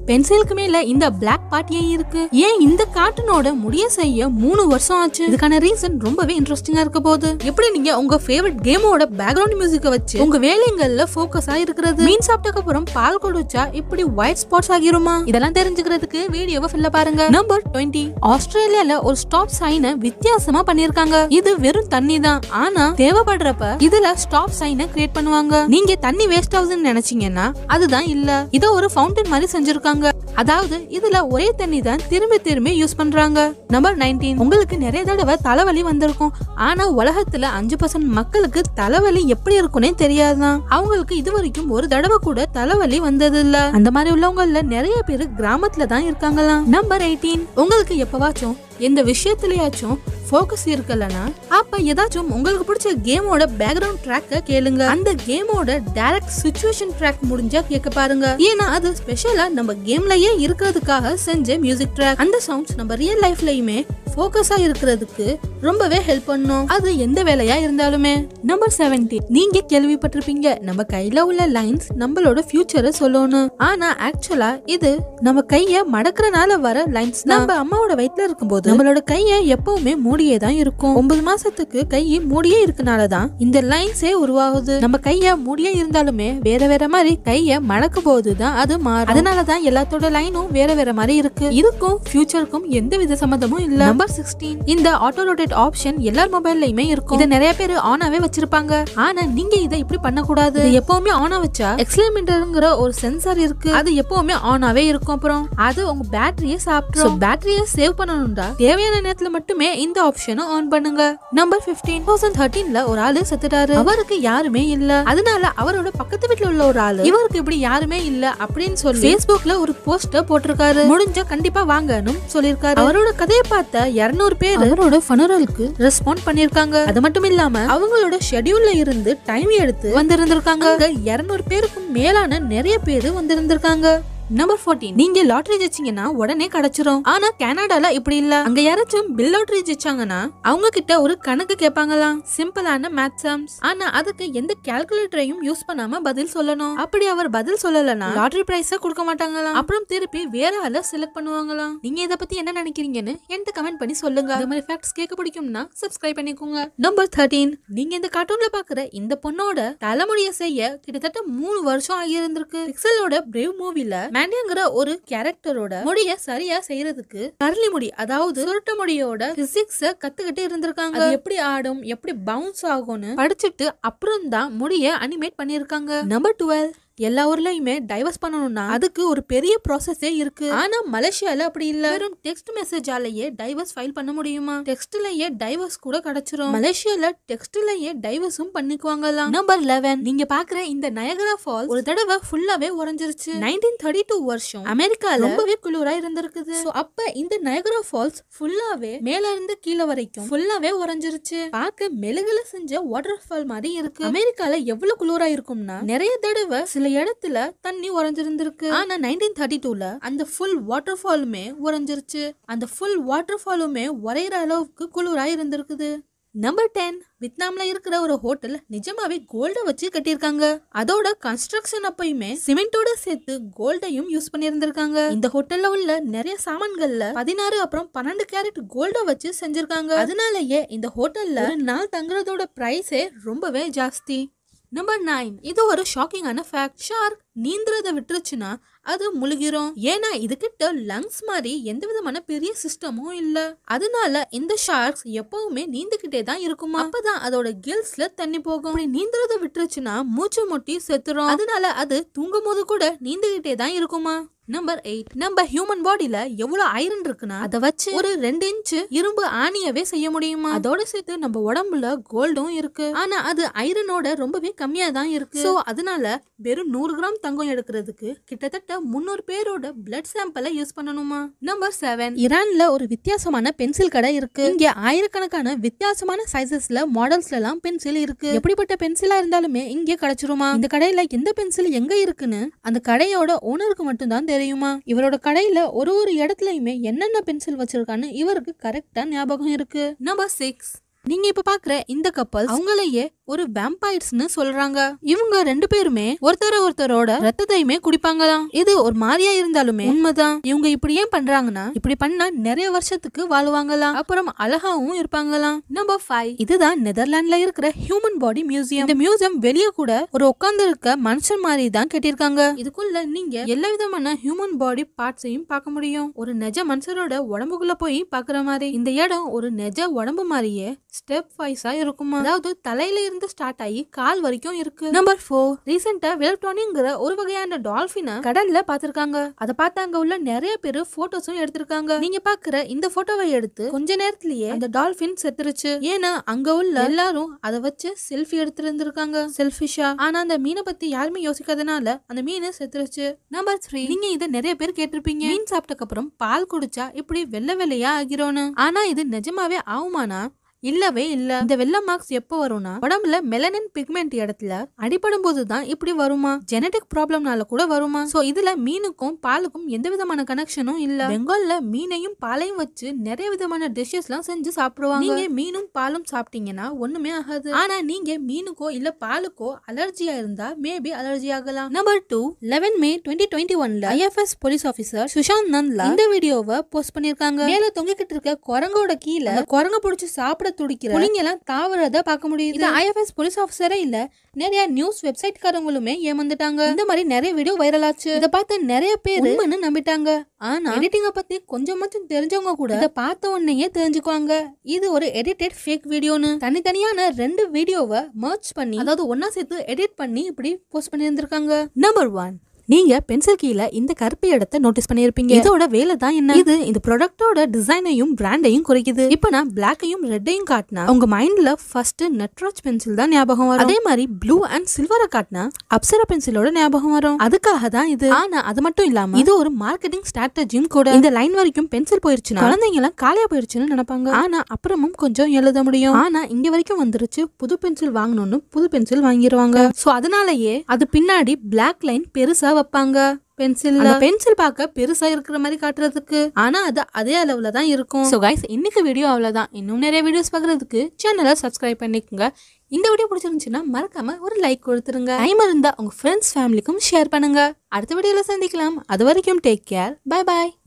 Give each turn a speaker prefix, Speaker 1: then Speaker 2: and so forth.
Speaker 1: பென்சிலுக்கு மேல இந்த black part ஏன் இருக்கு ஏன் இந்த கார்ட்டூனோட முடிய செய்ய மூணு வருஷம் ஆச்சு இதுக்கான ரீசன் ரொம்பவே இன்ட்ரெஸ்டிங்கா இருக்க போகுது எப்படி நீங்க உங்க ஃபேவரட் கேமோட பேக்ரவுண்ட் மியூசிக்க வச்சு உங்க வேலைங்கள்ல ஃபோக்கஸா இருக்கிறது மீன் சாப்பிட்டதுக்கு அப்புறம் பால் குடிச்சா இப்படி ஒயிட் ஸ்பாட்ஸ் ஆகிருமா இதெல்லாம் தெரிஞ்சுக்கிறதுக்கு வீடியோவை ஃபுல்லா பாருங்க நம்பர் டுவெண்ட்டி ஆஸ்திரேலியால ஒரு ஸ்டாப் சைனை வித்தியாசமா பண்ணிருக்காங்க இது வெறும் தண்ணி தான் ஆனா தேவைப்படுறப்ப இதுல ஸ்டாப் சைனை கிரியேட் பண்ணுவாங்க நீங்க தண்ணி வேஸ்ட் ஆகுதுன்னு நினைச்சீங்கன்னா அதுதான் இல்ல இத ஒரு ஃபவுண்டன் மாதிரி செஞ்சிருக்காங்க அதாவது இதுல ஒரே தண்ணி தான் திரும்பி திரும்பி யூஸ் பண்றாங்க நம்பர் 19 உங்களுக்கு நிறைய தடவை தலைவலி வந்திருக்கும் ஆனா உலகத்துல அஞ்சு பர்சன்ட் மக்களுக்கு தலைவலி எப்படி இருக்கும்னே தெரியாதுதான் அவங்களுக்கு இது வரைக்கும் ஒரு தடவை கூட தலைவலி வந்தது இல்ல அந்த மாதிரி உள்ளவங்கல நிறைய பேர் கிராமத்துல தான் இருக்காங்களாம் நம்பர் 18 உங்களுக்கு எப்பவாச்சும் எந்த விஷயத்துலயாச்சும் ஃபோக்கஸ் இருக்கலனா அப்ப ஏதாச்சும் உங்களுக்கு பிடிச்ச கேமோட பேக்ரவுண்ட் ட்ராக்க கேளுங்க அந்த கேமோட டைரக்ட் சுச்சுவேஷன் ட்ராக் முடிஞ்சா கேட்க பாருங்க ஏன்னா அது ஸ்பெஷலா நம்ம கேம்லயே இருக்கிறதுக்காக செஞ்ச மியூசிக் ட்ராக் அந்த சவுண்ட்ஸ் நம்ம ரியல் லைஃப்லயுமே ஃபோக்கஸா இருக்கிறதுக்கு ரொம்பவே ஹெல்ப் பண்ணும் அது எந்த வேலையா இருந்தாலுமே நம்பர் 17 நீங்க கேள்விப்பட்டிருப்பீங்க நம்ம கையில உள்ள லைன்ஸ் நம்மளோட ஃபியூச்சரை சொல்லணும் ஆனா ஆக்சுவலா இது நம்ம கைய மடக்கறனால வர லைன்ஸ் நம்ம அம்மாவோட வயித்துல இருக்கும்போது நம்மளோட கைய எப்பவுமே மூடியே தான் இருக்கும் ஒன்பது மாசத்துக்கு கை மூடியே இருக்கனால தான் இந்த லைன்ஸே உருவாகுது நம்ம கைய மூடியே இருந்தாலுமே வேற வேற மாதிரி கைய மடக்கும் போது தான் அது மாறும் அதனால தான் எல்லாத்தோட லைனும் வேற வேற மாதிரி இருக்கு இதுக்கும் ஃபியூச்சருக்கும் எந்த வித சம்மந்தமும் இல்ல நம்பர் சிக்ஸ்டீன் இந்த ஆட்டோ ரொட்டேட் ஆப்ஷன் எல்லார் மொபைல்லையுமே இருக்கும் இதை நிறைய பேர் ஆனாவே வச்சிருப்பாங்க ஆனா நீங்க இதை இப்படி பண்ணக்கூடாது இது எப்பவுமே ஆனா வச்சா எக்ஸ்லேமீட்டர்ங்கிற ஒரு சென்சார் இருக்கு அது எப்பவுமே ஆனாவே இருக்கும் அப்புறம் அது உங்க பேட்டரியை சாப்பிடும் பேட்டரியை சேவ் பண்ணணும்டா தேவையான நேரத்துல மட்டுமே இந்த ஆப்ஷனை ஆன் பண்ணுங்க நம்பர் 15 தௌசண்ட் தேர்ட்டீன்ல ஒரு ஆளு செத்துட்டாரு அவருக்கு யாருமே இல்ல அதனால அவரோட பக்கத்து வீட்டுல உள்ள ஒரு ஆளு இவருக்கு இப்படி யாருமே இல்ல அப்படின்னு சொல்லி Facebookல ஒரு போஸ்டர் போட்டிருக்காரு முடிஞ்சா கண்டிப்பா வாங்கணும் சொல்லிருக்காரு அவரோட கதையை பார்த்த 200 பேர் அவரோட ஃபனரலுக்கு ரெஸ்பாண்ட் பண்ணிருக்காங்க அது மட்டும் இல்லாம அவங்களோட ஷெட்யூல்ல இருந்து டைம் எடுத்து வந்திருந்திருக்காங்க அங்க 200 பேருக்கும் மேலான நிறைய பேர் வந்திருந்திருக்காங்க நம்பர் 14 நீங்க லாட்டரி ஜெயிச்சீங்கன்னா உடனே கிடைச்சிரும் ஆனா கனடால இப்படி இல்ல அங்க யாராச்சும் பில் லாட்டரி ஜெயிச்சாங்கன்னா அவங்க கிட்ட ஒரு கணக்கு கேட்பாங்களாம் சிம்பிளான மேத் சம்ஸ் ஆனா அதுக்கு எந்த கால்குலேட்டரையும் யூஸ் பண்ணாம பதில் சொல்லணும் அப்படி அவர் பதில் சொல்லலனா லாட்டரி பிரைஸ கொடுக்க மாட்டாங்களாம் அப்புறம் திருப்பி வேற ஆள செலக்ட் பண்ணுவாங்களாம் நீங்க இத பத்தி என்ன நினைக்கிறீங்கன்னு எனக்கு கமெண்ட் பண்ணி சொல்லுங்க இந்த மாதிரி ஃபேக்ட்ஸ் கேட்க பிடிக்கும்னா சப்ஸ்கிரைப் பண்ணிக்கோங்க நம்பர் 13 நீங்க இந்த கார்ட்டூன்ல பாக்குற இந்த பொண்ணோட தலைமுடிய செய்ய கிட்டத்தட்ட மூணு வருஷம் ஆகியிருந்திருக்கு பிக்சலோட பிரேவ் மூவில மேண்டிங்கிற ஒரு கேரக்டரோட முடிய சரியா செய்யறதுக்கு கர்லி முடி அதாவது சுருட்ட முடியோட பிசிக்ஸ கத்துக்கிட்டு இருந்திருக்காங்க அது எப்படி ஆடும் எப்படி பவுன்ஸ் ஆகும்னு படிச்சுட்டு அப்புறம் தான் முடிய அனிமேட் பண்ணிருக்காங்க நம்பர் டுவெல் எல்லா ஊர்லயுமே டைவர்ஸ் பண்ணணும்னா அதுக்கு ஒரு பெரிய ப்ராசஸே இருக்கு ஆனா மலேசியால அப்படி இல்ல வெறும் டெக்ஸ்ட் மெசேஜாலேயே டைவர்ஸ் ஃபைல் பண்ண முடியுமா டெக்ஸ்ட்லயே டைவர்ஸ் கூட கிடைச்சிரும் மலேசியால டெக்ஸ்ட்லயே டைவர்ஸும் பண்ணிக்குவாங்கலாம் நம்பர் 11 நீங்க பாக்குற இந்த நயகரா ஃபால்ஸ் ஒரு தடவை ஃபுல்லாவே உறைஞ்சிருச்சு நைன்டீன் தேர்ட்டி டூ வருஷம் அமெரிக்கால ரொம்பவே குளிரா இருந்திருக்குது So, அப்ப இந்த நயகரா ஃபால்ஸ் ஃபுல்லாவே மேல இருந்து கீழே வரைக்கும் ஃபுல்லாவே உறைஞ்சிருச்சு பார்க்க மெழுகுல செஞ்ச வாட்டர் ஃபால் மாதிரி இருக்கு அமெரிக்கால எவ்வளவு குளிரா இருக்கும்னா நிறைய தடவை சில இடத்துல தண்ணி உறைஞ்சிருந்திருக்கு ஆனா நைன்டீன் தேர்ட்டி டூல அந்த ஃபுல் வாட்டர் ஃபாலுமே உறைஞ்சிருச்சு அந்த ஃபுல் வாட்டர் ஃபாலுமே உறையிற அளவுக்கு குளிரா இருந்திருக்குது நம்பர் டென் வியட்நாம்ல இருக்கிற ஒரு ஹோட்டல் நிஜமாவே கோல்ட வச்சு கட்டியிருக்காங்க அதோட கன்ஸ்ட்ரக்ஷன் அப்பயுமே சிமெண்டோட சேர்த்து கோல்டையும் யூஸ் பண்ணியிருந்திருக்காங்க இந்த ஹோட்டல்ல உள்ள நிறைய சாமான்கள்ல பதினாறு அப்புறம் பன்னெண்டு கேரட் கோல்ட வச்சு செஞ்சிருக்காங்க அதனாலயே இந்த ஹோட்டல்ல ஒரு நாள் தங்குறதோட பிரைஸே ரொம்பவே ஜாஸ்தி நம்பர் நைன் இது ஒரு ஷாக்கிங்கான ஃபேக்ட் ஷார்க் நீந்துறத விட்டுருச்சுன்னா அது முழுகிரும் ஏன்னா இதுகிட்ட லங்ஸ் மாதிரி எந்த விதமான பெரிய சிஸ்டமும் இல்ல அதனால இந்த ஷார்க்ஸ் எப்பவுமே நீந்துகிட்டே தான் இருக்குமா அப்பதான் அதோட கில்ஸ்ல தண்ணி போகும் அப்படி நீந்துறத விட்டுருச்சுன்னா மூச்சு முட்டி செத்துரும் அதனால அது தூங்கும் போது கூட நீந்துகிட்டே தான் இருக்குமா நம்பர் எயிட் நம்ம ஹியூமன் பாடியில எவ்வளவு ஐரன் இருக்குன்னா அதை வச்சு ஒரு ரெண்டு இன்ச் இரும்பு ஆணியவே செய்ய முடியுமா அதோட சேர்த்து நம்ம உடம்புல கோல்டும் இருக்கு ஆனா அது ஐரனோட ரொம்பவே கம்மியா தான் இருக்கு சோ அதனால வெறும் நூறு கிராம் தங்கம் எடுக்கிறதுக்கு கிட்டத்தட்ட முன்னூறு பேரோட பிளட் சாம்பிளை யூஸ் பண்ணணுமா நம்பர் செவன் ஈரான்ல ஒரு வித்தியாசமான பென்சில் கடை இருக்கு இங்க ஆயிரக்கணக்கான வித்தியாசமான சைசஸ்ல மாடல்ஸ்ல எல்லாம் பென்சில் இருக்கு எப்படிப்பட்ட பென்சிலா இருந்தாலுமே இங்கே கிடைச்சிருமா இந்த கடையில எந்த பென்சில் எங்க இருக்குன்னு அந்த கடையோட ஓனருக்கு மட்டும்தான் தெரியுமா இவரோட கடையில ஒரு ஒரு இடத்துலயுமே என்னென்ன பென்சில் வச்சிருக்கான்னு இவருக்கு கரெக்டா ஞாபகம் இருக்கு நம்பர் சிக்ஸ் நீங்க இப்ப பாக்குற இந்த கப்பல் அவங்களையே ஒரு வேம்பையர்ஸ்னு சொல்றாங்க இவங்க ரெண்டு பேருமே ஒருத்தர ஒருத்தரோட ரத்தத்தையுமே குடிப்பாங்களாம் இது ஒரு மாதிரியா இருந்தாலுமே உண்மைதான் இவங்க இப்படி ஏன் பண்றாங்கன்னா இப்படி பண்ணா நிறைய வருஷத்துக்கு வாழுவாங்களாம் அப்புறம் அழகாவும் இருப்பாங்களாம் நம்பர் ஃபைவ் இதுதான் நெதர்லாண்ட்ல இருக்கிற ஹியூமன் பாடி மியூசியம் இந்த மியூசியம் வெளியே கூட ஒரு உட்கார்ந்து இருக்க மனுஷன் மாதிரி தான் கட்டியிருக்காங்க இதுக்குள்ள நீங்க எல்லா விதமான ஹியூமன் பாடி பார்ட்ஸையும் பார்க்க முடியும் ஒரு நெஜ மனுஷரோட உடம்புக்குள்ள போய் பாக்குற மாதிரி இந்த இடம் ஒரு நெஜ உடம்பு மாதிரியே ஸ்டெப் வைஸா இருக்குமா அதாவது தலையில இருந்து ஸ்டார்ட் ஆகி கால் வரைக்கும் இருக்கு நம்பர் ஃபோர் ரீசெண்டா வெல்டானிங்கிற ஒரு வகையான டால்பினை கடல்ல பாத்திருக்காங்க அதை பார்த்து அங்க உள்ள நிறைய பேர் போட்டோஸும் எடுத்திருக்காங்க நீங்க பாக்குற இந்த போட்டோவை எடுத்து கொஞ்ச நேரத்திலேயே அந்த டால்பின் செத்துருச்சு ஏன்னா அங்க உள்ள எல்லாரும் அதை வச்சு செல்ஃபி எடுத்திருந்திருக்காங்க செல்ஃபிஷா ஆனா அந்த மீனை பத்தி யாருமே யோசிக்காதனால அந்த மீன் செத்துருச்சு நம்பர் த்ரீ நீங்க இதை நிறைய பேர் கேட்டிருப்பீங்க மீன் சாப்பிட்டதுக்கு அப்புறம் பால் குடிச்சா இப்படி வெள்ளை வெள்ளையா ஆகிரோன்னு ஆனா இது நிஜமாவே ஆகுமானா இல்லவே இல்ல இந்த வெள்ள மார்க்ஸ் எப்போ வரும்னா உடம்புல மெலனின் பிக்மெண்ட் இடத்துல அடிபடும் போதுதான் இப்படி வருமா ஜெனடிக் ப்ராப்ளம்னால கூட வருமா சோ இதுல மீனுக்கும் பாலுக்கும் எந்த விதமான கனெக்ஷனும் இல்ல பெங்கால்ல மீனையும் பாலையும் வச்சு நிறைய விதமான டிஷ்ஷஸ் எல்லாம் செஞ்சு சாப்பிடுவாங்க நீங்க மீனும் பாலும் சாப்பிட்டீங்கன்னா ஒண்ணுமே ஆகாது ஆனா நீங்க மீனுக்கோ இல்ல பாலுக்கோ அலர்ஜியா இருந்தா மேபி அலர்ஜி ஆகலாம் number two eleven May twenty twenty ஒன்ல ஐஎஃப்எஸ் போலீஸ் ஆபீசர் சுஷாந்த் நந்த்லா இந்த வீடியோவை போஸ்ட் பண்ணிருக்காங்க மேல தொங்கிக்கிட்டு இருக்க குரங்கோட கீழே அந்த குரங்க பிடிச்சி சாப்பிட துடிக்கிற புலிங்க எல்லாம் தாவறத பார்க்க முடியுது இது ஐஎஃப்எஸ் போலீஸ் ஆஃபீஸரே இல்ல நிறைய நியூஸ் வெப்சைட்காரங்களுமே ஏமாந்துட்டாங்க இந்த மாதிரி நிறைய வீடியோ வைரல் ஆச்சு இதை பார்த்து நிறைய பேர் உண்மைன்னு நம்பிட்டாங்க ஆனா எடிட்டிங்க பத்தி கொஞ்சமாச்சும் தெரிஞ்சவங்க கூட இதை பார்த்த உடனேயே தெரிஞ்சுக்குவாங்க இது ஒரு எடிட்டட் ஃபேக் வீடியோன்னு தனித்தனியான ரெண்டு வீடியோவை மர்ச் பண்ணி அதாவது ஒன்னா சேர்த்து எடிட் பண்ணி இப்படி போஸ்ட் பண்ணி இருந்திருக்காங்க நம்பர் ஒன் நீங்க பென்சில் கீழே இந்த கருப்பு இடத்தை நோட்டீஸ் பண்ணிருப்பீங்க இதோட வேலை தான் என்ன இது இந்த ப்ராடக்ட்டோட டிசைனையும் பிராண்டையும் குறைக்குது இப்போ நான் பிளாக்கையும் ரெட்டையும் காட்டினா உங்க மைண்ட்ல ஃபர்ஸ்ட் நட்ராஜ் பென்சில் தான் ஞாபகம் வரும் அதே மாதிரி ப்ளூ அண்ட் சில்வரை காட்டினா அப்சரா பென்சிலோட ஞாபகம் வரும் அதுக்காக தான் இது ஆனா அது மட்டும் இல்லாம இது ஒரு மார்க்கெட்டிங் ஸ்ட்ராட்டஜியும் கூட இந்த லைன் வரைக்கும் பென்சில் போயிருச்சுன்னா குழந்தைங்க எல்லாம் காலியா போயிருச்சுன்னு நினைப்பாங்க ஆனா அப்புறமும் கொஞ்சம் எழுத முடியும் ஆனா இங்க வரைக்கும் வந்துருச்சு புது பென்சில் வாங்கணும்னு புது பென்சில் வாங்கிடுவாங்க சோ அதனாலயே அது பின்னாடி பிளாக் லைன் பெருசா வைப்பாங்க பென்சில் பென்சில் பார்க்க பெருசா இருக்கிற மாதிரி காட்டுறதுக்கு ஆனா அது அதே அளவுல தான் இருக்கும் சோ கைஸ் இன்னைக்கு வீடியோ அவ்வளவுதான் இன்னும் நிறைய வீடியோஸ் பார்க்கறதுக்கு சேனலை சப்ஸ்கிரைப் பண்ணிக்கோங்க இந்த வீடியோ பிடிச்சிருந்துச்சுன்னா மறக்காம ஒரு லைக் கொடுத்துருங்க டைம் இருந்தா உங்க ஃப்ரெண்ட்ஸ் ஃபேமிலிக்கும் ஷேர் பண்ணுங்க அடுத்த வீடியோல சந்திக்கலாம் அது வரைக்கும் டேக் கேர் பை பாய்